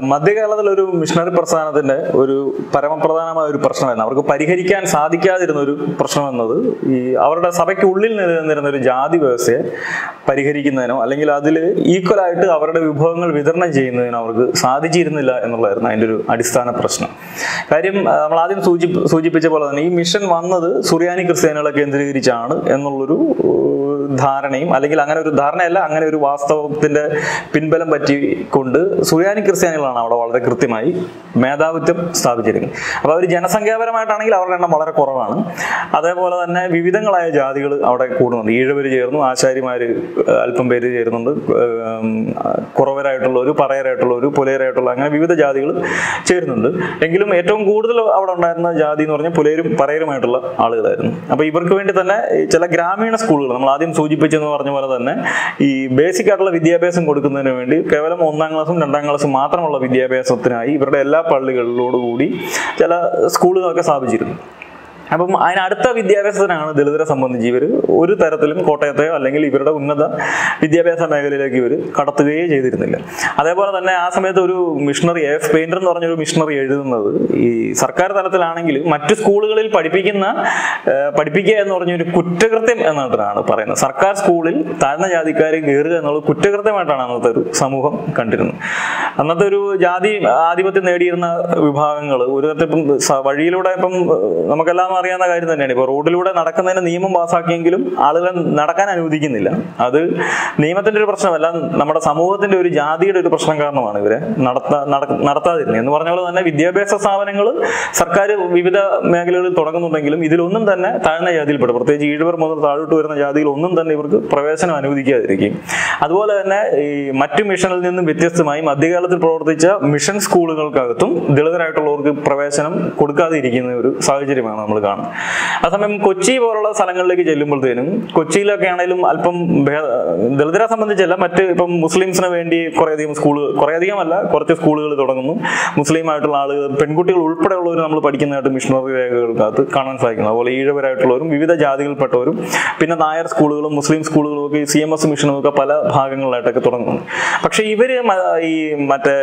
മധ്യകാലത്തിൽ ഒരു മിഷണറി പ്രസ്ഥാനത്തിന്റെ ഒരു പരമപ്രധാനമായ ഒരു പ്രശ്നമായിരുന്നു അവർക്ക് പരിഹരിക്കാൻ സാധിക്കാതിരുന്ന ഒരു പ്രശ്നം എന്നത് ഈ അവരുടെ സഭയ്ക്കുള്ളിൽ നിലനിന്നിരുന്ന ഒരു ജാതി വ്യവസ്ഥയെ പരിഹരിക്കുന്നതിനോ അല്ലെങ്കിൽ അതിൽ ഈക്വലായിട്ട് അവരുടെ വിഭവങ്ങൾ വിതരണം ചെയ്യുന്നതിനോ അവർക്ക് സാധിച്ചിരുന്നില്ല എന്നുള്ളതായിരുന്നു അതിൻ്റെ ഒരു അടിസ്ഥാന പ്രശ്നം കാര്യം ആ, നമ്മൾ ആദ്യം സൂചി സൂചിപ്പിച്ച പോലെ തന്നെ ഈ മിഷൻ വന്നത് സുറിയാനി ക്രിസ്ത്യാനികളെ കേന്ദ്രീകരിച്ചാണ് എന്നുള്ളൊരു ഏഹ്, ധാരണയും അല്ലെങ്കിൽ അങ്ങനെ ഒരു ധാരണയല്ല അങ്ങനെ ഒരു വാസ്തവത്തിന്റെ പിൻബലം പറ്റിക്കൊണ്ട് സുറിയാനി ക്രിസ്ത്യാനികളാണ് അവിടെ വളരെ കൃത്യമായി മേധാവിത്വം സ്ഥാപിച്ചിരിക്കുന്നത് അപ്പോൾ അവർ ജനസംഖ്യാപരമായിട്ടാണെങ്കിൽ അവരുടെ എണ്ണം വളരെ കുറവാണ് അതേപോലെ തന്നെ വിവിധങ്ങളായ ജാതികൾ അവിടെ കൂടുന്നുണ്ട് ഈഴവര് ചേർന്നു ആശാരിമാര് അല്പം പേര് ചേരുന്നുണ്ട് ഏം, കുറവരായിട്ടുള്ളവർ പറയരായിട്ടുള്ളവർ പുലയരായിട്ടുള്ള അങ്ങനെ വിവിധ ജാതികൾ ചേരുന്നുണ്ട് എങ്കിലും ഏറ്റവും കൂടുതൽ അവിടെ ഉണ്ടായിരുന്ന ജാതി എന്ന് പറഞ്ഞാൽ പുലയരും പറയരുമായിട്ടുള്ള ആളുകളായിരുന്നു അപ്പോൾ ഇവർക്ക് വേണ്ടി തന്നെ ഈ ചില ഗ്രാമീണ സ്കൂളുകൾ നമ്മൾ ആദ്യം സൂചിപ്പിച്ചെന്ന് പറഞ്ഞ പോലെ തന്നെ ഈ ബേസിക് ആയിട്ടുള്ള വിദ്യാഭ്യാസം കൊടുക്കുന്നതിന് വേണ്ടി കേവലം ഒന്നാം ക്ലാസ്സും രണ്ടാം ക്ലാസ്സും മാത്രമുള്ള വിദ്യാഭ്യാസത്തിനായി ഇവരുടെ എല്ലാ പള്ളികളിലോടുകൂടി ചില സ്കൂളുകളൊക്കെ സ്ഥാപിച്ചിരുന്നു അപ്പം അതിനടുത്ത വിദ്യാഭ്യാസത്തിനാണ് ദളിതരെ സംബന്ധിച്ച് ഇവർ ഒരു തരത്തിലും കോട്ടയത്തെയോ അല്ലെങ്കിൽ ഇവരുടെ ഉന്നത വിദ്യാഭ്യാസ മേഖലയിലേക്ക് ഇവർ കടത്തുകയേ ചെയ്തിരുന്നില്ല അതേപോലെ തന്നെ ആ സമയത്ത് ഒരു മിഷണറി എഫ് പെയിന്റർ എന്ന് പറഞ്ഞൊരു മിഷണറി എഴുതുന്നത് ഈ സർക്കാർ തലത്തിലാണെങ്കിൽ മറ്റു സ്കൂളുകളിൽ പഠിപ്പിക്കുന്ന ആ, പഠിപ്പിക്കുക എന്ന് പറഞ്ഞൊരു കുറ്റകൃത്യം എന്നിട്ടാണ് പറയുന്നത് സർക്കാർ സ്കൂളിൽ താഴ്ന്ന ജാതിക്കാരെ കയറുക എന്നുള്ളത് കുറ്റകൃത്യമായിട്ടാണ് അന്നത്തെ ഒരു സമൂഹം കണ്ടിരുന്നത് അന്നത്തെ ഒരു ജാതി ആധിപത്യം നേടിയിരുന്ന വിഭാഗങ്ങൾ ഒരു തരത്തിൽ ഇപ്പം സ- വഴിയിലൂടെ ഇപ്പം ഏഹ്, നമുക്കെല്ലാം അറിയാവുന്ന കാര്യം തന്നെയാണ് ഇപ്പൊ റോഡിലൂടെ നടക്കുന്നതിന് നിയമം പാസ്സാക്കിയെങ്കിലും ആളുകളെ നടക്കാൻ അനുവദിക്കുന്നില്ല അത് നിയമത്തിന്റെ ഒരു പ്രശ്നമല്ല നമ്മുടെ സമൂഹത്തിന്റെ ഒരു ജാതിയുടെ ഒരു പ്രശ്നം കാരണമാണ് ഇവരെ നടത്താ നട- നടത്താതിരുന്നത് എന്ന് പറഞ്ഞ പോലെ തന്നെ വിദ്യാഭ്യാസ സ്ഥാപനങ്ങൾ സർക്കാർ വിവിധ മേഖലകളിൽ തുടങ്ങുന്നുണ്ടെങ്കിലും ഇതിലൊന്നും തന്നെ താഴ്ന്ന ജാതിയിൽപ്പെടും പ്രത്യേകിച്ച് ഈഴവർ മുതൽ താഴോട്ട് വരുന്ന ജാതിയിൽ ഒന്നും തന്നെ ഇവർക്ക് പ്രവേശനം അനുവദിക്കാതിരിക്കും അതുപോലെ തന്നെ ഈ മറ്റു മിഷനിൽ നിന്നും വ്യത്യസ്തമായി മധ്യകാലത്തിൽ പ്രവർത്തിച്ച മിഷൻ സ്കൂളുകൾക്കകത്തും ദളിതരായിട്ടുള്ളവർക്ക് പ്രവേശനം കൊടുക്കാതെ ഇരിക്കുന്ന ഒരു സാഹചര്യമാണ് നമ്മൾ കാണുന്നത് അതേസമയം കൊച്ചി പോലുള്ള സ്ഥലങ്ങളിലേക്ക് ചെല്ലുമ്പോഴത്തേനും കൊച്ചിയിലൊക്കെ ആണെങ്കിലും അല്പം ഭേദ ദളിതരെ സംബന്ധിച്ചല്ല മറ്റ് ഇപ്പം മുസ്ലിംസിന് വേണ്ടി കുറേയധികം സ്കൂളുകൾ കുറേയധികം അല്ല കുറച്ച് സ്കൂളുകൾ തുടങ്ങുന്നു മുസ്ലിം ആയിട്ടുള്ള ആളുകൾ പെൺകുട്ടികൾ ഉൾപ്പെടെയുള്ളവർ നമ്മൾ പഠിക്കുന്നതായിട്ട് മിഷണറി രേഖകൾക്കകത്ത് കാണാൻ സാധിക്കുന്നു അതുപോലെ ഈഴവരായിട്ടുള്ളവരും വിവിധ ജാതികളിൽപ്പെട്ടവരും പിന്നെ നായർ സ്കൂളുകളും മുസ്ലിം സ്കൂളുകളും ഒക്കെ സി എം എസ് മിഷനും ഒക്കെ പല ഭാഗങ്ങളിലായിട്ടൊക്കെ തുടങ്ങുന്നു പക്ഷെ ഇവര് മ- ഈ മറ്റേ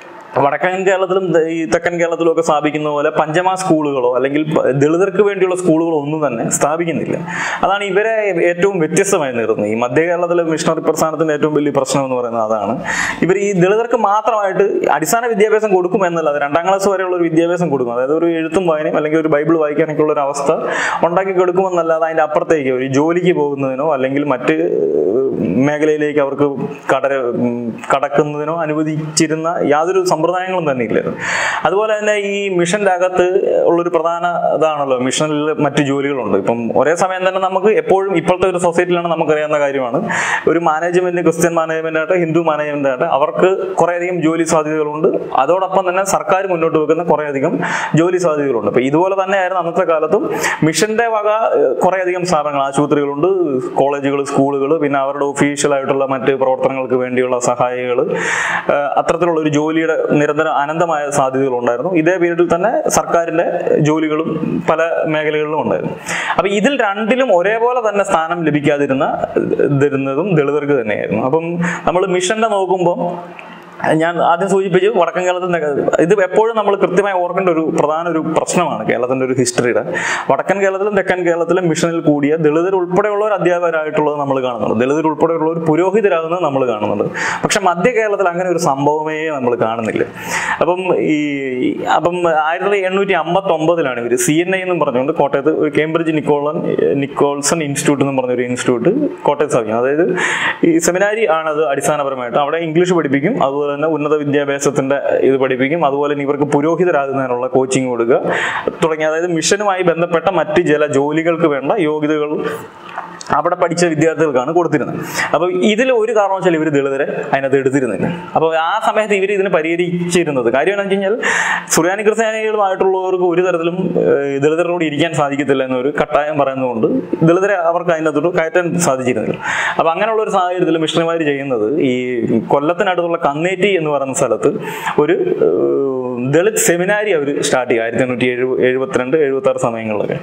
വടക്കൻ കേരളത്തിലും ത- ഈ തെക്കൻ കേരളത്തിലും ഒക്കെ സ്ഥാപിക്കുന്ന പോലെ പഞ്ചമ സ്കൂളുകളോ അല്ലെങ്കിൽ പ- ദളിതർക്ക് വേണ്ടിയുള്ള സ്കൂളുകളോ ഒന്നും തന്നെ സ്ഥാപിക്കുന്നില്ല അതാണ് ഇവരെ ഏറ്റവും വ്യത്യസ്തമായി നിർത്തുന്നത് ഈ മധ്യ കേരളത്തിലെ മിഷണറി പ്രസ്ഥാനത്തിന്റെ ഏറ്റവും വലിയ പ്രശ്നം എന്ന് പറയുന്നത് അതാണ് ഇവർ ഈ ദളിതർക്ക് മാത്രമായിട്ട് അടിസ്ഥാന വിദ്യാഭ്യാസം കൊടുക്കും എന്നല്ലാതെ രണ്ടാം ക്ലാസ് വരെയുള്ള ഒരു വിദ്യാഭ്യാസം കൊടുക്കും അതായത് ഒരു എഴുത്തും വായനയും അല്ലെങ്കിൽ ഒരു ബൈബിൾ വായിക്കാനൊക്കെ ഉള്ള ഒരു അവസ്ഥ ഉണ്ടാക്കി കൊടുക്കുമെന്നല്ലാതെ അതിന്റെ അപ്പുറത്തേക്ക് ഒരു ജോലിക്ക് പോകുന്നതിനോ അല്ലെങ്കിൽ മറ്റ് മേഖലയിലേക്ക് അവർക്ക് കടര ഉം, കടക്കുന്നതിനോ അനുവദിച്ചിരുന്ന യാതൊരു സമ്പ്രദായങ്ങളും തന്നെ ഇല്ലായിരുന്നു അതുപോലെ തന്നെ ഈ മിഷന്റെ അകത്ത് ഉള്ളൊരു പ്രധാന ഇതാണല്ലോ മിഷനിൽ മറ്റു ജോലികളുണ്ട് ഇപ്പം ഒരേ സമയം തന്നെ നമുക്ക് എപ്പോഴും ഇപ്പോഴത്തെ ഒരു സൊസൈറ്റിയിലാണ് നമുക്കറിയാവുന്ന കാര്യമാണ് ഒരു മാനേജ്മെന്റ് ക്രിസ്ത്യൻ മാനേജ്മെന്റ് ആയിട്ട് ഹിന്ദു മാനേജ്മെന്റ് ആയിട്ട് അവർക്ക് കുറേയധികം ജോലി സാധ്യതകളുണ്ട് അതോടൊപ്പം തന്നെ സർക്കാർ മുന്നോട്ട് വെക്കുന്ന കുറേയധികം ജോലി സാധ്യതകളുണ്ട് അപ്പൊ ഇതുപോലെ തന്നെയായിരുന്നു അന്നത്തെ കാലത്തും മിഷന്റെ വക ഏഹ്, കുറേയധികം സ്ഥാപനങ്ങൾ ആശുപത്രികളുണ്ട് കോളേജുകൾ സ്കൂളുകൾ പിന്നെ അവരുടെ ഒഫീഷ്യൽ ആയിട്ടുള്ള മറ്റ് പ്രവർത്തനങ്ങൾക്ക് വേണ്ടിയുള്ള സഹായികൾ അത്തരത്തിലുള്ള ഒരു ജോലിയുടെ നിരന്തര അനന്തമായ സാധ്യതകൾ ഉണ്ടായിരുന്നു ഇതേ പീരീഡിൽ തന്നെ സർക്കാരിന്റെ ജോലികളും പല മേഖലകളിലും ഉണ്ടായിരുന്നു അപ്പൊ ഇതിൽ രണ്ടിലും ഒരേപോലെ തന്നെ സ്ഥാനം ലഭിക്കാതിരുന്ന തരുന്നതും ദളിതർക്ക് തന്നെയായിരുന്നു അപ്പം നമ്മൾ മിഷന്റെ നോക്കുമ്പോൾ ഞാൻ ആദ്യം സൂചിപ്പിച്ചു വടക്കൻ കേരളത്തിന്റെ ഇത് എപ്പോഴും നമ്മൾ കൃത്യമായി ഓർക്കേണ്ട ഒരു പ്രധാന ഒരു പ്രശ്നമാണ് കേരളത്തിന്റെ ഒരു ഹിസ്റ്ററിയുടെ വടക്കൻ കേരളത്തിലും തെക്കൻ കേരളത്തിലും മിഷനിൽ കൂടിയ ദളിതർ ഉൾപ്പെടെയുള്ളവർ അധ്യാപകരായിട്ടുള്ളത് നമ്മൾ കാണുന്നുണ്ട് ദളിതർ ഉൾപ്പെടെയുള്ളവർ പുരോഹിതരാകുന്നത് നമ്മൾ കാണുന്നുണ്ട് പക്ഷെ മധ്യ കേരളത്തിൽ അങ്ങനെ ഒരു സംഭവമേ നമ്മൾ കാണുന്നില്ല അപ്പം ഈ അപ്പം ആയിരത്തി എണ്ണൂറ്റി അമ്പത്തി ഒമ്പതിലാണ് ഇവർ സി എൻ ഐ എന്നും പറഞ്ഞുകൊണ്ട് കോട്ടയത്ത് ഒരു കേംബ്രിഡ്ജ് നിക്കോളൻ നിക്കോൾസൺ ഇൻസ്റ്റിറ്റ്യൂട്ട് എന്ന് പറഞ്ഞൊരു ഇൻസ്റ്റിറ്റ്യൂട്ട് കോട്ടയത്ത് സ്ഥാപിക്കും അതായത് ഈ സെമിനാരി ആണ് അത് അടിസ്ഥാനപരമായിട്ട് അവിടെ ഇംഗ്ലീഷ് പഠിപ്പിക്കും അതുപോലെ തന്നെ ഉന്നത വിദ്യാഭ്യാസത്തിന്റെ ഇത് പഠിപ്പിക്കും അതുപോലെ തന്നെ ഇവർക്ക് പുരോഹിതരാകുന്നതിനുള്ള കോച്ചിങ് കൊടുക്കുക തുടങ്ങി അതായത് മിഷനുമായി ബന്ധപ്പെട്ട മറ്റ് ചില ജോലികൾക്ക് വേണ്ട യോഗ്യതകൾ അവിടെ പഠിച്ച വിദ്യാർത്ഥികൾക്കാണ് കൊടുത്തിരുന്നത് അപ്പോൾ ഇതിൽ ഒരു കാരണവശാൽ ഇവർ ദളിതരെ അതിനകത്ത് എടുത്തിരുന്നില്ല അപ്പോൾ ആ സമയത്ത് ഇവർ ഇതിന് പരിഹരിച്ചിരുന്നത് കാര്യം എന്താണെന്ന് വെച്ച് കഴിഞ്ഞാൽ സുറിയാനി ക്രിസ്ത്യാനികളുമായിട്ടുള്ളവർക്ക് ഒരു തരത്തിലും ഏഹ്, ദളിതരോട് ഇരിക്കാൻ സാധിക്കത്തില്ല എന്നൊരു കട്ടായം പറയുന്നതുകൊണ്ട് ദളിതരെ അവർക്ക് അതിനകത്തോട്ട് കയറ്റാൻ സാധിച്ചിരുന്നില്ല അപ്പോൾ അങ്ങനെയുള്ള ഒരു സാഹചര്യത്തിൽ മിഷണറിമാർ ചെയ്യുന്നത് ഈ കൊല്ലത്തിനടുത്തുള്ള കന്നേറ്റി എന്ന് പറയുന്ന സ്ഥലത്ത് ഒരു ഏഹ്, ദളിത് സെമിനാരി അവർ സ്റ്റാർട്ട് ചെയ്യും ആയിരത്തി എണ്ണൂറ്റി എഴുപ എഴുപത്തിരണ്ട് എഴുപത്തി ആറ് സമയങ്ങളിലൊക്കെ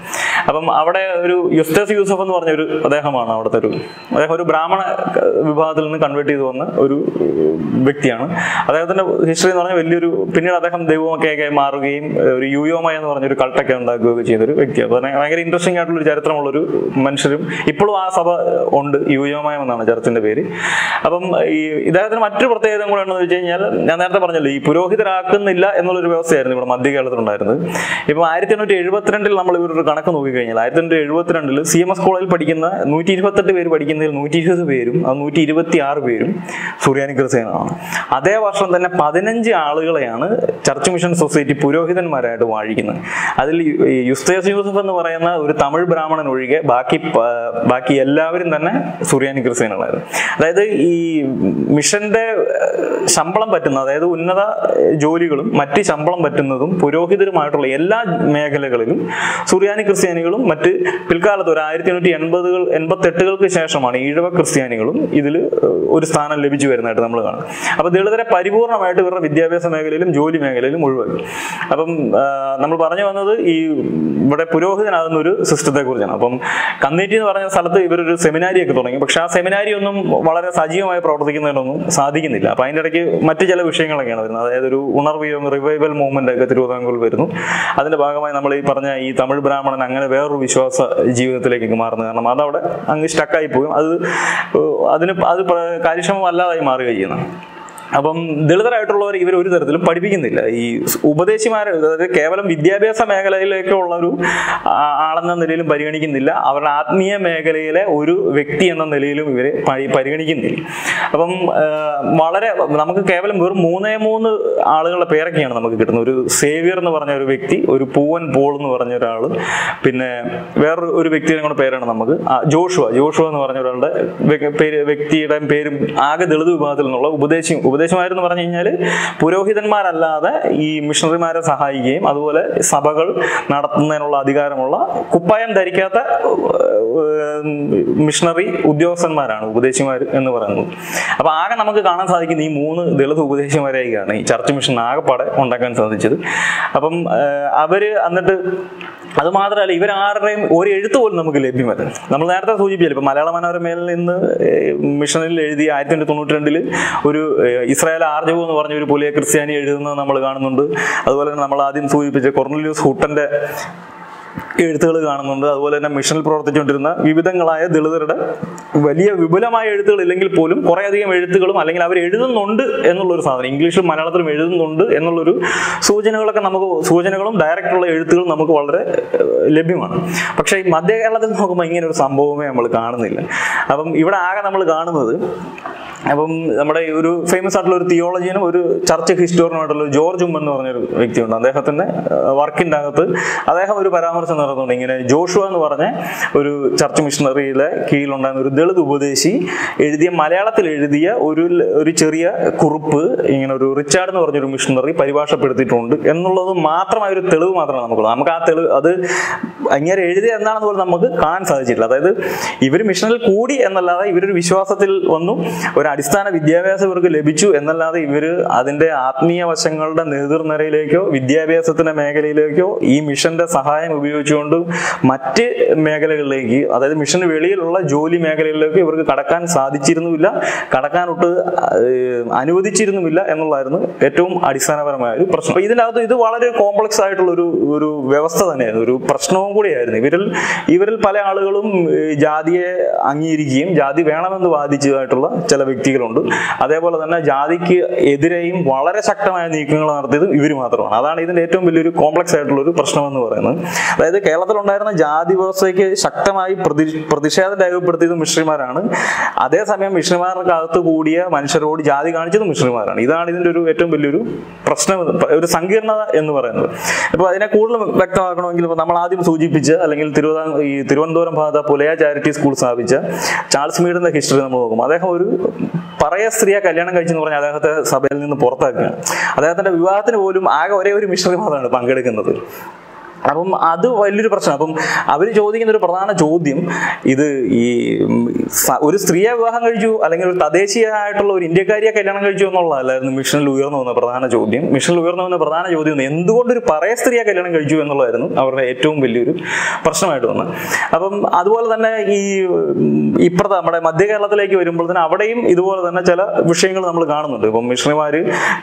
അപ്പം അവിടെ ഒരു യുസ്തസ് യൂസഫ് എന്ന് പറഞ്ഞ ഒരു അദ്ദേഹമാണ് അവിടുത്തെ ഒരു അദ്ദേഹം ഒരു ബ്രാഹ്മണ ക- വിഭാഗത്തിൽ നിന്ന് കൺവേർട്ട് ചെയ്ത് വന്ന ഒരു ഏഹ്, വ്യക്തിയാണ് അദ്ദേഹത്തിന്റെ ഹിസ്റ്ററി എന്ന് പറഞ്ഞാൽ വലിയൊരു പിന്നീട് അദ്ദേഹം ദൈവമൊക്കെ ആയി മാറുകയും ഏഹ്, ഒരു യുയോമയ എന്ന് പറഞ്ഞൊരു കൾട്ടൊക്കെ ഉണ്ടാക്കുകയൊക്കെ ചെയ്തൊരു വ്യക്തിയാണ് അപ്പോൾ അതിനെ ഭയങ്കര ഇൻട്രസ്റ്റിംഗ് ആയിട്ടുള്ള ഒരു ചരിത്രമുള്ളൊരു മനുഷ്യരും ഇപ്പോഴും ആ സഭ ഉണ്ട് യുയോമയം എന്നാണ് ചർച്ചിന്റെ പേര് അപ്പം ഈ ഇദ്ദേഹത്തിന് മറ്റൊരു പ്രത്യേകത കൂടെ ഉണ്ടെന്ന് വെച്ച് കഴിഞ്ഞാൽ ഞാൻ നേരത്തെ പറഞ്ഞല്ലോ ഈ പുരോഹിതരാക്കുന്നില്ല എന്നുള്ളൊരു വ്യവസ്ഥയായിരുന്നു ഇവിടെ മധ്യ കേരളത്തിലുണ്ടായിരുന്നത് ഇപ്പം ആയിരത്തി എണ്ണൂറ്റി എഴുപത്തിരണ്ടിൽ നമ്മൾ ഇവരൊരു കണക്ക് നോക്കിക്കഴിഞ്ഞാൽ ആയിരത്തി എണ്ണൂറ്റി എഴുപത്തിരണ്ടിൽ സി എം എസ് കോളേജിൽ പഠിക്കുന്ന നൂറ്റി ഇരുപത്തെട്ട് പേര് പഠിക്കുന്നതിൽ നൂറ്റി ഇരുപത് പേരും അത് നൂറ്റി ഇരുപത്തി ആറ് പേരും സുറിയാനി ക്രിസ്ത്യാനികളാണ് അതേ വർഷം തന്നെ പതിനഞ്ച് ആളുകളെയാണ് ചർച്ച് മിഷൻ സൊസൈറ്റി പുരോഹിതന്മാരായിട്ട് വാഴിക്കുന്നത് അതിൽ ഈ യുസ്തേസ് യൂസഫ് എന്ന് പറയുന്ന ഒരു തമിഴ് ബ്രാഹ്മണൻ ഒഴികെ ബാക്കി പ- ബാക്കി എല്ലാവരും തന്നെ സുറിയാനി ക്രിസ്ത്യാനികളായിരുന്നു അതായത് ഈ മിഷന്റെ ഏഹ്, ശമ്പളം പറ്റുന്ന അതായത് ഉന്നത ഏഹ്, ജോലികളും മറ്റ് ശമ്പളം പറ്റുന്നതും പുരോഹിതരുമായിട്ടുള്ള എല്ലാ മേഖലകളിലും സുറിയാനി ക്രിസ്ത്യാനികളും മറ്റ് പിൽക്കാലത്ത് ഒരു ആയിരത്തി എണ്ണൂറ്റി എൺപതുകൾ എൺപത്തി എട്ടുകൾക്ക് ശേഷമാണ് ഈഴവ ക്രിസ്ത്യാനികളും ഇതിൽ ഒരു സ്ഥാനം ലഭിച്ചു വരുന്നതായിട്ട് നമ്മൾ കാണും അപ്പൊ ദളിതരെ പരിപൂർണമായിട്ട് ഇവരുടെ വിദ്യാഭ്യാസ മേഖലയിലും ജോലി മേഖലയിലും ഒഴിവാക്കി അപ്പം ആ, നമ്മൾ പറഞ്ഞു വന്നത് ഈ ഇവിടെ പുരോഹിതനാകുന്ന ഒരു സിസ്റ്റത്തെ കുറിച്ചാണ് അപ്പം കന്നേറ്റി എന്ന് പറഞ്ഞ സ്ഥലത്ത് ഇവരൊരു സെമിനാരി ഒക്കെ തുടങ്ങി പക്ഷെ ആ സെമിനാരി ഒന്നും വളരെ സജീവമായി പ്രവർത്തിക്കുന്നതിനൊന്നും സാധിക്കുന്നില്ല അപ്പൊ അതിന്റെ ഇടയ്ക്ക് മറ്റു ചില വിഷയങ്ങളൊക്കെയാണ് വരുന്നത് അതായത് ഒരു ഉണർവ് റിവൈവൽ മൂവ്മെന്റ് ഒക്കെ തിരുവിതാംകൂറിൽ വരുന്നു അതിന്റെ ഭാഗമായി നമ്മൾ ഈ പറഞ്ഞ ഈ തമിഴ് ബ്രാഹ്മണൻ അങ്ങനെ വേറൊരു വിശ്വാസ ജീവിതത്തിലേക്ക് മാറുന്നത് കാരണം അതവിടെ അങ്ങ് സ്റ്റക്കായി പോകും അത് ഏഹ്, അതിന് അത് പ്ര- കാര്യക്ഷമമല്ലാതായി മാറുകയും ചെയ്യുന്നു അപ്പം ദളിതരായിട്ടുള്ളവർ ഇവർ ഒരു തരത്തിലും പഠിപ്പിക്കുന്നില്ല ഈ ഉപദേശിമാരെ അതായത് കേവലം വിദ്യാഭ്യാസ മേഖലയിലേക്കുള്ള ഒരു ആ- ആളെന്ന നിലയിലും പരിഗണിക്കുന്നില്ല അവരുടെ ആത്മീയ മേഖലയിലെ ഒരു വ്യക്തി എന്ന നിലയിലും ഇവരെ പരി- പരിഗണിക്കുന്നില്ല അപ്പം ആ, വളരെ നമുക്ക് കേവലം വെറും മൂന്നേ മൂന്ന് ആളുകളുടെ പേരൊക്കെയാണ് നമുക്ക് കിട്ടുന്നത് ഒരു സേവിയർ എന്ന് പറഞ്ഞ ഒരു വ്യക്തി ഒരു പൂവൻ പോൾ എന്ന് പറഞ്ഞ ഒരാൾ പിന്നെ വേറൊരു ഒരു വ്യക്തിയുടെ കൂടെ പേരാണ് നമുക്ക് ആ, ജോഷുവ ജോഷുവ എന്ന് പറഞ്ഞ ഒരാളുടെ വ്യ- പേര് വ്യക്തിയുടെ പേരും ആകെ ദളിത് വിഭാഗത്തിൽ നിന്നുള്ള ഉപദേശി ഉപദേശമാരെന്ന് പറഞ്ഞു കഴിഞ്ഞാൽ പുരോഹിതന്മാരല്ലാതെ ഈ മിഷണറിമാരെ സഹായിക്കുകയും അതുപോലെ സഭകൾ നടത്തുന്നതിനുള്ള അധികാരമുള്ള കുപ്പായം ധരിക്കാത്ത ഏഹ്, മിഷണറി ഉദ്യോഗസ്ഥന്മാരാണ് ഉപദേശിമാർ എന്ന് പറയുന്നത് അപ്പൊ ആകെ നമുക്ക് കാണാൻ സാധിക്കുന്ന ഈ മൂന്ന് ദളിത് ഉപദേശിമാരെയൊക്കെയാണ് ഈ ചർച്ച് മിഷൻ ആകെപ്പാടെ ഉണ്ടാക്കാൻ സാധിച്ചത് അപ്പം ഏഹ്, അവര് എന്നിട്ട് അത് മാത്രമല്ല ഇവരാരുടെയും ഒരു എഴുത്ത് പോലും നമുക്ക് ലഭ്യമല്ല നമ്മൾ നേരത്തെ സൂചിപ്പിച്ചല്ലോ ഇപ്പൊ മലയാള മനോരമയിൽ നിന്ന് ഏഹ്, മിഷനിൽ എഴുതിയ ആയിരത്തി തൊണ്ണൂറ്റി തൊണ്ണൂറ്റി രണ്ടില് ഒരു ഏഹ്, ഇസ്രായേൽ ആർജവു എന്ന് പറഞ്ഞ ഒരു പുലിയ ക്രിസ്ത്യാനി എഴുതുന്നത് നമ്മൾ കാണുന്നുണ്ട് അതുപോലെ തന്നെ നമ്മൾ ആദ്യം സൂചിപ്പിച്ച കൊർണലിയൂസ് ഹൂട്ടന്റെ എഴുത്തുകൾ കാണുന്നുണ്ട് അതുപോലെ തന്നെ മിഷനിൽ പ്രവർത്തിച്ചുകൊണ്ടിരുന്ന വിവിധങ്ങളായ ദളിതരുടെ വലിയ വിപുലമായ എഴുത്തുകൾ ഇല്ലെങ്കിൽ പോലും കുറേയധികം എഴുത്തുകളും അല്ലെങ്കിൽ അവർ എഴുതുന്നുണ്ട് എന്നുള്ളൊരു സാധനം ഇംഗ്ലീഷിലും മലയാളത്തിലും എഴുതുന്നുണ്ട് എന്നുള്ളൊരു സൂചനകളൊക്കെ നമുക്ക് സൂചനകളും ഡയറക്റ്റുള്ള എഴുത്തുകളും നമുക്ക് വളരെ ഏഹ്, ലഭ്യമാണ് പക്ഷേ ഈ മധ്യ കേരളത്തിൽ നോക്കുമ്പോൾ ഇങ്ങനെ ഒരു സംഭവമേ നമ്മൾ കാണുന്നില്ല അപ്പം ഇവിടെ ആകെ നമ്മൾ കാണുന്നത് അപ്പം നമ്മുടെ ഈ ഒരു ഫേമസ് ആയിട്ടുള്ള ഒരു തിയോളജിയനും ഒരു ചർച്ച് ഹിസ്റ്റോറിയനുമായിട്ടുള്ള ഒരു ജോർജ് ഉമ്മൻ എന്ന് പറഞ്ഞൊരു വ്യക്തിയുണ്ട് അദ്ദേഹത്തിന്റെ വർക്കിന്റെ അകത്ത് അദ്ദേഹം ഒരു പരാമർശം നടത്തുന്നുണ്ട് ഇങ്ങനെ ജോഷുവ എന്ന് പറഞ്ഞ ഒരു ചർച്ച് മിഷണറിയിലെ കീഴിലുണ്ടായിരുന്ന ഒരു ദളിത് ഉപദേശി എഴുതിയ മലയാളത്തിൽ എഴുതിയ ഒരു ഒരു ചെറിയ കുറിപ്പ് ഇങ്ങനെ ഒരു റിച്ചാർഡ് എന്ന് പറഞ്ഞൊരു മിഷണറി പരിഭാഷപ്പെടുത്തിയിട്ടുണ്ട് എന്നുള്ളത് മാത്രമായ ഒരു തെളിവ് മാത്രമാണ് നമുക്കുള്ളത് നമുക്ക് ആ തെളിവ് അത് അങ്ങനെ എഴുതിയ എന്താണെന്ന് പോലും നമുക്ക് കാണാൻ സാധിച്ചിട്ടില്ല അതായത് ഇവർ മിഷനിൽ കൂടി എന്നല്ലാതെ ഇവരൊരു വിശ്വാസത്തിൽ വന്നു ഒരു അടിസ്ഥാന വിദ്യാഭ്യാസം ഇവർക്ക് ലഭിച്ചു എന്നല്ലാതെ ഇവർ അതിന്റെ ആത്മീയ വശങ്ങളുടെ നേതൃനിരയിലേക്കോ വിദ്യാഭ്യാസത്തിന്റെ മേഖലയിലേക്കോ ഈ മിഷന്റെ സഹായം ഉപയോഗിച്ചുകൊണ്ട് മറ്റ് മേഖലകളിലേക്ക് അതായത് മിഷന് വെളിയിലുള്ള ജോലി മേഖലകളിലേക്ക് ഇവർക്ക് കടക്കാൻ സാധിച്ചിരുന്നുമില്ല കടക്കാനൊട്ട് ഏഹ്, അനുവദിച്ചിരുന്നുമില്ല എന്നുള്ളതായിരുന്നു ഏറ്റവും അടിസ്ഥാനപരമായ ഒരു പ്രശ്നം അപ്പൊ ഇതിനകത്ത് ഇത് വളരെ കോംപ്ലക്സ് ആയിട്ടുള്ള ഒരു ഒരു വ്യവസ്ഥ തന്നെയായിരുന്നു ഒരു പ്രശ്നവും കൂടിയായിരുന്നു ഇവരിൽ ഇവരിൽ പല ആളുകളും ഏഹ്, ജാതിയെ അംഗീകരിക്കുകയും ജാതി വേണമെന്ന് വാദിച്ചതായിട്ടുള്ള ചില വ്യക്തികളുണ്ട് അതേപോലെ തന്നെ ജാതിക്ക് എതിരെയും വളരെ ശക്തമായ നീക്കങ്ങൾ നടത്തിയതും ഇവർ മാത്രമാണ് അതാണ് ഇതിന്റെ ഏറ്റവും വലിയൊരു കോംപ്ലക്സ് ആയിട്ടുള്ള ഒരു പ്രശ്നം എന്ന് പറയുന്നത് അതായത് കേരളത്തിലുണ്ടായിരുന്ന ജാതി വ്യവസ്ഥയ്ക്ക് ശക്തമായി പ്രതി പ്രതിഷേധം രേഖപ്പെടുത്തിയത് മിഷണറിമാരാണ് അതേസമയം മിഷണറിമാർക്കകത്ത് കൂടിയ മനുഷ്യരോട് ജാതി കാണിച്ചത് മിഷണറിമാരാണ് ഇതാണ് ഇതിന്റെ ഒരു ഏറ്റവും വലിയൊരു പ്രശ്നം എന്ന് ഒരു സങ്കീർണത എന്ന് പറയുന്നത് അപ്പോൾ അതിനെ കൂടുതൽ വ്യക്തമാക്കണമെങ്കിൽ ഇപ്പൊ നമ്മൾ ആദ്യം സൂചിപ്പിച്ച അല്ലെങ്കിൽ തിരുവിതാംകൂർ ഈ തിരുവനന്തപുരം ഭാഗത്ത് പുലയ ചാരിറ്റി സ്കൂൾ സ്ഥാപിച്ച ചാൾസ് മീഡിന്റെ ഹിസ്റ്ററി നമ്മൾ നോക്കും അദ്ദേഹം ഒരു പറയ സ്ത്രീയെ കല്യാണം കഴിച്ചെന്ന് പറഞ്ഞാൽ അദ്ദേഹത്തെ സഭയിൽ നിന്ന് പുറത്താക്കുകയാണ് അദ്ദേഹത്തിന്റെ വിവാഹത്തിന് പോലും ആകെ ഒരേ ഒരു മിഷണറി മാത്രമാണ് പങ്കെടുക്കുന്നത് അപ്പം അത് വലിയൊരു പ്രശ്നം അപ്പം അവർ ചോദിക്കുന്ന ഒരു പ്രധാന ചോദ്യം ഇത് ഈ ഉം, സ- ഒരു സ്ത്രീയെ വിവാഹം കഴിച്ചു അല്ലെങ്കിൽ ഒരു തദ്ദേശീയമായിട്ടുള്ള ഒരു ഇന്ത്യക്കാരിയെ കല്യാണം കഴിച്ചു എന്നുള്ളതല്ലായിരുന്നു മിഷനിൽ ഉയർന്നു വന്ന പ്രധാന ചോദ്യം മിഷനിൽ ഉയർന്നു വന്ന പ്രധാന ചോദ്യം എന്തുകൊണ്ട് ഒരു പറയ സ്ത്രീയെ കല്യാണം കഴിച്ചു എന്നുള്ളതായിരുന്നു അവരുടെ ഏറ്റവും വലിയൊരു പ്രശ്നമായിട്ട് വന്നത് അപ്പം അതുപോലെ തന്നെ ഈ ഉം, ഇപ്പുറത്തെ നമ്മുടെ മധ്യ കേരളത്തിലേക്ക് വരുമ്പോൾ തന്നെ അവിടെയും ഇതുപോലെ തന്നെ ചില വിഷയങ്ങൾ നമ്മൾ കാണുന്നുണ്ട് ഇപ്പം മിഷണറിമാർ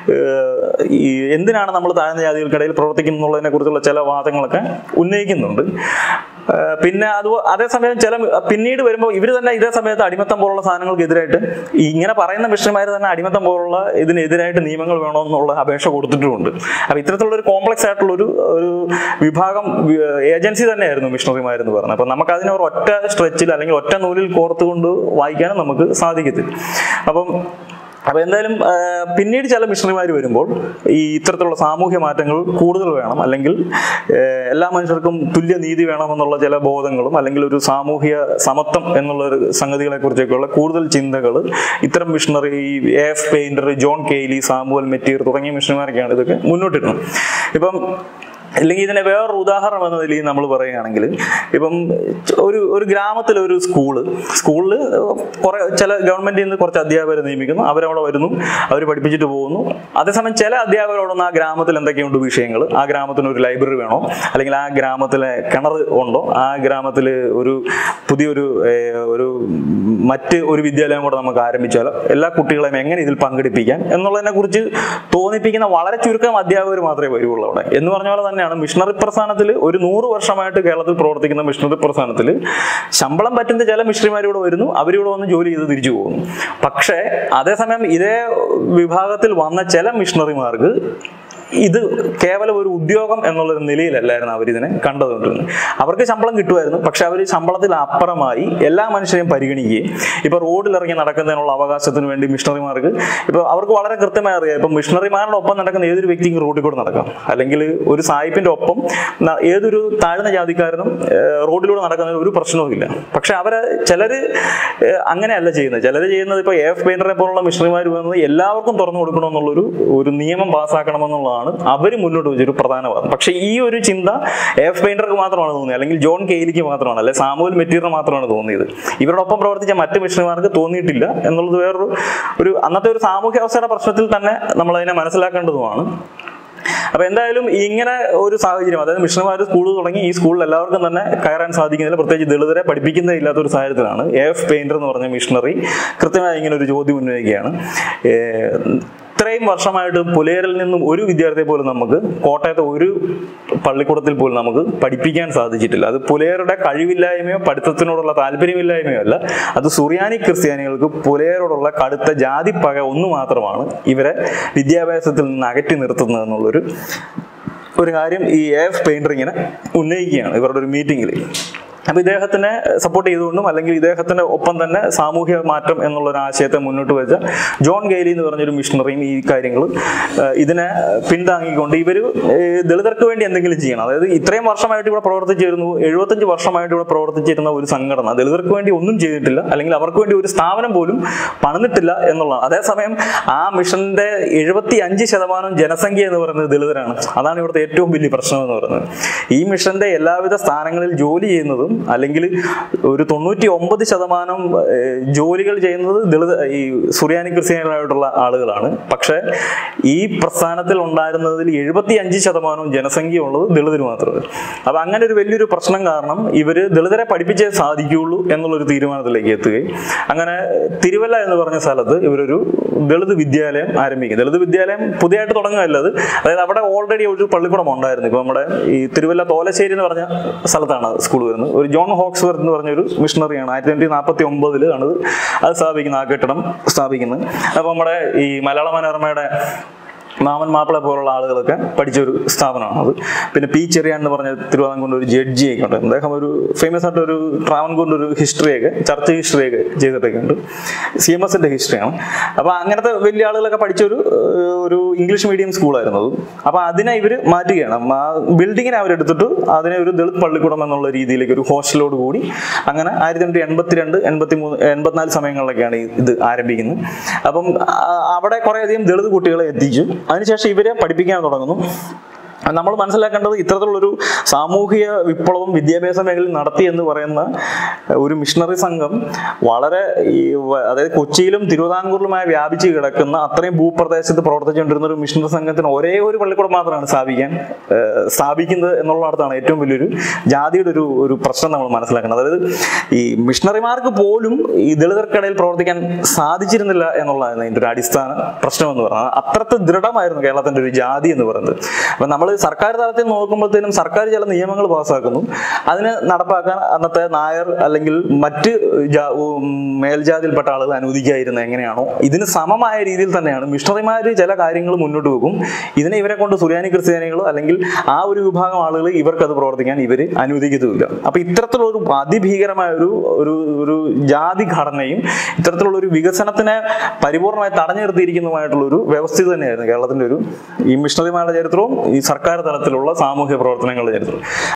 ഈ എന്തിനാണ് നമ്മൾ താഴ്ന്ന ജാതികൾക്കിടയിൽ പ്രവർത്തിക്കുന്നത് എന്നുള്ളതിനെ കുറിച്ചുള്ള ചില വാദങ്ങളൊക്കെ ഉന്നയിക്കുന്നുണ്ട് ആ, പിന്നെ അത് അതേസമയം ചില പിന്നീട് വരുമ്പോൾ ഇവർ തന്നെ ഇതേ സമയത്ത് അടിമത്തം പോലുള്ള സാധനങ്ങൾക്കെതിരായിട്ട് ഈ ഇങ്ങനെ പറയുന്ന മിഷണറിമാർ തന്നെ അടിമത്തം പോലുള്ള ഇതിനെതിരായിട്ട് നിയമങ്ങൾ വേണമെന്നുള്ള അപേക്ഷ കൊടുത്തിട്ടുമുണ്ട് അപ്പൊ ഇത്തരത്തിലുള്ള ഒരു കോംപ്ലക്സ് ആയിട്ടുള്ള ഒരു ഒരു വിഭാഗം ഏജൻസി തന്നെയായിരുന്നു മിഷണറിമാർ എന്ന് പറയുന്നത് അപ്പൊ നമുക്ക് അതിനെ ഒരു ഒറ്റ സ്ട്രെച്ചിൽ അല്ലെങ്കിൽ ഒറ്റ നൂലിൽ കോർത്തുകൊണ്ട് വായിക്കാനും നമുക്ക് സാധിക്കത്തില്ല അപ്പം അപ്പൊ എന്തായാലും ആ, പിന്നീട് ചില മിഷണറിമാർ വരുമ്പോൾ ഈ ഇത്തരത്തിലുള്ള സാമൂഹ്യ മാറ്റങ്ങൾ കൂടുതൽ വേണം അല്ലെങ്കിൽ ആ, എല്ലാ മനുഷ്യർക്കും തുല്യ നീതി വേണമെന്നുള്ള ചില ബോധങ്ങളും അല്ലെങ്കിൽ ഒരു സാമൂഹ്യ സമത്വം എന്നുള്ള ഒരു സംഗതികളെ കുറിച്ചൊക്കെയുള്ള കൂടുതൽ ചിന്തകൾ ഇത്തരം missionary A F Painter John Cayley Samuel Mateer തുടങ്ങിയ മിഷണറിമാരൊക്കെയാണ് ഇതൊക്കെ മുന്നോട്ടിരുന്നത് ഇപ്പം അല്ലെങ്കിൽ ഇതിനെ വേറൊരു ഉദാഹരണം എന്ന നിലയിൽ നമ്മൾ പറയുകയാണെങ്കിൽ ഇപ്പം ഒരു ഒരു ഗ്രാമത്തിൽ ഒരു സ്കൂള് സ്കൂളിൽ കുറെ ചില ഗവൺമെന്റിൽ നിന്ന് കുറച്ച് അധ്യാപകരെ നിയമിക്കുന്നു അവരവിടെ വരുന്നു അവർ പഠിപ്പിച്ചിട്ട് പോകുന്നു അതേസമയം ചില അധ്യാപകരോടൊന്നും ആ ഗ്രാമത്തിൽ എന്തൊക്കെയുണ്ട് വിഷയങ്ങൾ ആ ഗ്രാമത്തിന് ഒരു ലൈബ്രറി വേണോ അല്ലെങ്കിൽ ആ ഗ്രാമത്തിലെ കിണർ ഉണ്ടോ ആ ഗ്രാമത്തിൽ ഒരു പുതിയൊരു ഏഹ്, ഒരു മറ്റ് ഒരു വിദ്യാലയം കൂടെ നമുക്ക് ആരംഭിച്ചാലോ എല്ലാ കുട്ടികളെയും എങ്ങനെ ഇതിൽ പങ്കെടുപ്പിക്കാം എന്നുള്ളതിനെ കുറിച്ച് തോന്നിപ്പിക്കുന്ന വളരെ ചുരുക്കം അധ്യാപകർ മാത്രമേ വരുള്ളൂ അവിടെ എന്ന് പറഞ്ഞ പോലെ തന്നെയാണ് മിഷണറി പ്രസ്ഥാനത്തിൽ ഒരു നൂറ് വർഷമായിട്ട് കേരളത്തിൽ പ്രവർത്തിക്കുന്ന മിഷണറി പ്രസ്ഥാനത്തിൽ ശമ്പളം പറ്റുന്ന ചില മിഷണറിമാർ ഇവിടെ വരുന്നു അവരിവിടെ വന്ന് ജോലി ചെയ്ത് തിരിച്ചു പോകുന്നു പക്ഷേ അതേസമയം ഇതേ വിഭാഗത്തിൽ വന്ന ചില മിഷണറിമാർക്ക് ഇത് കേവലം ഒരു ഉദ്യോഗം എന്നുള്ള ഒരു നിലയിലല്ലായിരുന്നു അവരിതിനെ കണ്ടതുകൊണ്ടിരുന്നത് അവർക്ക് ശമ്പളം കിട്ടുമായിരുന്നു പക്ഷെ അവർ ശമ്പളത്തിൽ അപ്പുറമായി എല്ലാ മനുഷ്യരെയും പരിഗണിക്കുകയും ഇപ്പൊ റോഡിലിറങ്ങി നടക്കുന്നതിനുള്ള അവകാശത്തിന് വേണ്ടി മിഷണറിമാർക്ക് ഇപ്പൊ അവർക്ക് വളരെ കൃത്യമായി അറിയാം ഇപ്പൊ മിഷണറിമാരുടെ ഒപ്പം നടക്കുന്ന ഏതൊരു വ്യക്തിക്കും റോഡിൽ കൂടെ നടക്കാം അല്ലെങ്കിൽ ഒരു സായിപ്പിന്റെ ഒപ്പം ന- ഏതൊരു താഴ്ന്ന ജാതിക്കാരനും ഏഹ്, റോഡിലൂടെ നടക്കുന്നതിന് ഒരു പ്രശ്നവുമില്ല പക്ഷെ അവര് ചിലര് ഏഹ്, അങ്ങനെയല്ല ചെയ്യുന്നത് ചിലര് ചെയ്യുന്നത് ഇപ്പൊ എഫ് പെയിന്ററെ പോലുള്ള മിഷണറിമാർ വന്നത് എല്ലാവർക്കും തുറന്നു കൊടുക്കണമെന്നുള്ളൊരു ഒരു നിയമം പാസ്സാക്കണമെന്നുള്ളതാണ് അവർ മുന്നോട്ട് വെച്ചൊരു പ്രധാന വാദം പക്ഷെ ഈ ഒരു ചിന്ത എഫ് പെയിന്റർക്ക് മാത്രമാണ് തോന്നിയത് അല്ലെങ്കിൽ ജോൺ കെയിലിക്ക് മാത്രമാണ് അല്ലെ സാമുവൽ മെറ്റീരിയൽ മാത്രമാണ് തോന്നിയത് ഇവരോടൊപ്പം പ്രവർത്തിച്ച മറ്റ് മിഷണറിമാർക്ക് തോന്നിയിട്ടില്ല എന്നുള്ളത് വേറൊരു ഒരു അന്നത്തെ ഒരു സാമൂഹ്യ അവസ്ഥയുടെ പ്രശ്നത്തിൽ തന്നെ നമ്മൾ അതിനെ മനസ്സിലാക്കേണ്ടതുമാണ് അപ്പൊ എന്തായാലും ഇങ്ങനെ ഒരു സാഹചര്യം അതായത് മിഷണറിമാർ സ്കൂൾ തുടങ്ങി ഈ സ്കൂളിൽ എല്ലാവർക്കും തന്നെ കയറാൻ സാധിക്കുന്നില്ല പ്രത്യേകിച്ച് ദളിതരെ പഠിപ്പിക്കുന്നതില്ലാത്ത ഒരു സാഹചര്യത്തിലാണ് എ എഫ് പെയിന്റർ എന്ന് പറഞ്ഞ മിഷണറി കൃത്യമായി ഇങ്ങനെ ഒരു ചോദ്യം ഉന്നയിക്കുകയാണ് ഏഹ് ഇത്രയും വർഷമായിട്ട് പുലയരിൽ നിന്നും ഒരു വിദ്യാർത്ഥിയെ പോലും നമുക്ക് കോട്ടയത്തെ ഒരു പള്ളിക്കൂടത്തിൽ പോലും നമുക്ക് പഠിപ്പിക്കാൻ സാധിച്ചിട്ടില്ല അത് പുലയരുടെ കഴിവില്ലായ്മയോ പഠിത്തത്തിനോടുള്ള താല്പര്യമില്ലായ്മയോ അല്ല അത് സുറിയാനി ക്രിസ്ത്യാനികൾക്ക് പുലയരോടുള്ള കടുത്ത ജാതിപ്പക ഒന്ന് മാത്രമാണ് ഇവരെ വിദ്യാഭ്യാസത്തിൽ നിന്ന് അകറ്റി നിർത്തുന്നത് എന്നുള്ളൊരു ഒരു കാര്യം ഈ എ എഫ് പെയിന്റർ ഇങ്ങനെ ഉന്നയിക്കുകയാണ് ഇവരുടെ ഒരു മീറ്റിംഗിൽ അപ്പൊ ഇദ്ദേഹത്തിനെ സപ്പോർട്ട് ചെയ്തുകൊണ്ടും അല്ലെങ്കിൽ ഇദ്ദേഹത്തിന്റെ ഒപ്പം തന്നെ സാമൂഹ്യ മാറ്റം എന്നുള്ള ഒരു ആശയത്തെ മുന്നോട്ട് വെച്ച ജോൺ ഗെയ്ലി എന്ന് പറഞ്ഞൊരു മിഷണറിയും ഈ കാര്യങ്ങൾ ഇതിനെ പിന്താങ്ങിക്കൊണ്ട് ഇവര് ഏഹ്, ദളിതർക്ക് വേണ്ടി എന്തെങ്കിലും ചെയ്യണം അതായത് ഇത്രയും വർഷമായിട്ട് ഇവിടെ പ്രവർത്തിച്ചിരുന്നു എഴുപത്തഞ്ച് വർഷമായിട്ട് ഇവിടെ പ്രവർത്തിച്ചിരുന്ന ഒരു സംഘടന ദളിതർക്ക് വേണ്ടി ഒന്നും ചെയ്തിട്ടില്ല അല്ലെങ്കിൽ അവർക്ക് വേണ്ടി ഒരു സ്ഥാപനം പോലും പണിതിട്ടില്ല എന്നുള്ളതാണ് അതേസമയം ആ മിഷന്റെ എഴുപത്തി അഞ്ച് ശതമാനം ജനസംഖ്യ എന്ന് പറയുന്നത് ദളിതരാണ് അതാണ് ഇവിടുത്തെ ഏറ്റവും വലിയ പ്രശ്നം എന്ന് പറയുന്നത് ഈ മിഷന്റെ എല്ലാവിധ സ്ഥാനങ്ങളിൽ ജോലി ചെയ്യുന്നതും അല്ലെങ്കിൽ ഒരു തൊണ്ണൂറ്റി ഒമ്പത് ശതമാനം ഏഹ്, ജോലികൾ ചെയ്യുന്നത് ദളിത് ഈ സുറിയാനി ക്രിസ്ത്യാനികളായിട്ടുള്ള ആളുകളാണ് പക്ഷെ ഈ പ്രസ്ഥാനത്തിൽ ഉണ്ടായിരുന്നതിൽ എഴുപത്തി അഞ്ച് ശതമാനവും ജനസംഖ്യ ഉള്ളത് ദളിതർ മാത്രമേ അപ്പൊ അങ്ങനെ ഒരു വലിയൊരു പ്രശ്നം കാരണം ഇവര് ദളിതരെ പഠിപ്പിച്ചേ സാധിക്കുകയുള്ളൂ എന്നുള്ളൊരു തീരുമാനത്തിലേക്ക് എത്തുകയും അങ്ങനെ തിരുവല്ല എന്ന് പറഞ്ഞ സ്ഥലത്ത് ഇവരൊരു ദളിത് വിദ്യാലയം ആരംഭിക്കും ദളിത് വിദ്യാലയം പുതിയതായിട്ട് തുടങ്ങുകയല്ല അത് അതായത് അവിടെ ഓൾറെഡി ഒരു പള്ളിക്കൂടം ഉണ്ടായിരുന്നു ഇപ്പൊ നമ്മുടെ ഈ തിരുവല്ല തോലശ്ശേരി എന്ന് പറഞ്ഞ സ്ഥലത്താണ് സ്കൂൾ വരുന്നത് ഒരു ജോൺ ഹോക്സ്വർത്ത് എന്ന് പറഞ്ഞൊരു മിഷണറിയാണ് ആയിരത്തി തൊള്ളായിരത്തി നാൽപ്പത്തി ഒമ്പതിൽ ആണ് ഇത് അത് സ്ഥാപിക്കുന്നത് ആ കെട്ടിടം സ്ഥാപിക്കുന്നത് അപ്പൊ നമ്മുടെ ഈ മലയാള മനോരമയുടെ മാമൻ മാപ്പിള പോലുള്ള ആളുകളൊക്കെ പഠിച്ച ഒരു സ്ഥാപനമാണ് അത് പിന്നെ പി ചെറിയാൻ എന്ന് പറഞ്ഞ തിരുവിതാംകൂറിന്റെ ഒരു ജഡ്ജിയൊക്കെ ഉണ്ട് അദ്ദേഹം ഒരു ഫേമസ് ആയിട്ട് ഒരു ട്രാവൻകൂറിന്റെ ഒരു ഹിസ്റ്ററിയൊക്കെ ചർച്ച ഹിസ്റ്ററിയൊക്കെ ചെയ്തിട്ടൊക്കെ ഉണ്ട് സി എം എസിന്റെ ഹിസ്റ്ററിയാണ് അപ്പൊ അങ്ങനത്തെ വലിയ ആളുകളൊക്കെ പഠിച്ച ഒരു ഏഹ്, ഒരു ഇംഗ്ലീഷ് മീഡിയം സ്കൂളായിരുന്നു അത് അപ്പൊ അതിനെ ഇവർ മാറ്റുകയാണ് ആ ബിൽഡിങ്ങിനെ അവരെടുത്തിട്ട് അതിനെ ഒരു ദളിത് പള്ളിക്കൂടം എന്നുള്ള രീതിയിലേക്ക് ഒരു ഹോസ്റ്റലോട് കൂടി അങ്ങനെ ആയിരത്തി തൊള്ളായിരത്തി എൺപത്തിരണ്ട് എൺപത്തി മൂന്ന് എൺപത്തിനാല് സമയങ്ങളിലൊക്കെയാണ് ഈ ഇത് ആരംഭിക്കുന്നത് അപ്പം ആ, അവിടെ കുറേയധികം ദളിത് കുട്ടികളെ എത്തിച്ചു അതിനുശേഷം ഇവരെ പഠിപ്പിക്കാൻ തുടങ്ങുന്നു നമ്മൾ മനസ്സിലാക്കേണ്ടത് ഇത്തരത്തിലുള്ളൊരു സാമൂഹിക വിപ്ലവം വിദ്യാഭ്യാസ മേഖലയിൽ നടത്തി എന്ന് പറയുന്ന ഒരു മിഷണറി സംഘം വളരെ ഈ വ- അതായത് കൊച്ചിയിലും തിരുവിതാംകൂറിലുമായി വ്യാപിച്ച് കിടക്കുന്ന അത്രയും ഭൂപ്രദേശത്ത് പ്രവർത്തിച്ചുകൊണ്ടിരുന്ന ഒരു മിഷണറി സംഘത്തിന് ഒരേ ഒരു പള്ളിക്കൂടം മാത്രമാണ് സ്ഥാപിക്കാൻ ഏഹ്, സ്ഥാപിക്കുന്നത് എന്നുള്ളിടത്താണ് ഏറ്റവും വലിയൊരു ജാതിയുടെ ഒരു ഒരു പ്രശ്നം നമ്മൾ മനസ്സിലാക്കുന്നത് അതായത് ഈ മിഷണറിമാർക്ക് പോലും ഈ ദളിതർക്കിടയിൽ പ്രവർത്തിക്കാൻ സാധിച്ചിരുന്നില്ല എന്നുള്ളതാണ് ഇതിന്റെ ഒരു അടിസ്ഥാന പ്രശ്നം എന്ന് പറയുന്നത് അത്രത്തെ ദൃഢമായിരുന്നു കേരളത്തിന്റെ ഒരു ജാതി എന്ന് പറയുന്നത് അപ്പൊ നമ്മൾ സർക്കാർ തലത്തിൽ നോക്കുമ്പോഴത്തേനും സർക്കാർ ചില നിയമങ്ങൾ പാസ്സാക്കുന്നു അതിന് നടപ്പാക്കാൻ അന്നത്തെ നായർ അല്ലെങ്കിൽ മറ്റ് ജാ- ഉം, മേൽജാതിയിൽപ്പെട്ട ആളുകൾ അനുവദിക്കാതിരുന്ന എങ്ങനെയാണോ ഇതിന് സമമായ രീതിയിൽ തന്നെയാണ് മിഷണറിമാർ ചില കാര്യങ്ങൾ മുന്നോട്ട് വെക്കും ഇതിനെ ഇവരെ കൊണ്ട് സുറിയാനി ക്രിസ്ത്യാനികളോ അല്ലെങ്കിൽ ആ ഒരു വിഭാഗം ആളുകൾ ഇവർക്ക് അത് പ്രവർത്തിക്കാൻ ഇവർ അനുവദിക്കത്തുമില്ല അപ്പൊ ഇത്തരത്തിലുള്ള ഒരു അതിഭീകരമായ ഒരു ഒരു ഒരു ജാതി ഘടനയും ഇത്തരത്തിലുള്ള ഒരു വികസനത്തിനെ പരിപൂർണമായി തടഞ്ഞു നിർത്തിയിരിക്കുന്നതുമായിട്ടുള്ള ഒരു വ്യവസ്ഥിതി തന്നെയായിരുന്നു കേരളത്തിന്റെ ഒരു ഈ മിഷണറിമാരുടെ ചരിത്രവും ഈ സർക്കാർ തലത്തിലുള്ള സാമൂഹ്യ പ്രവർത്തനങ്ങളുടെ ചരിത്രവും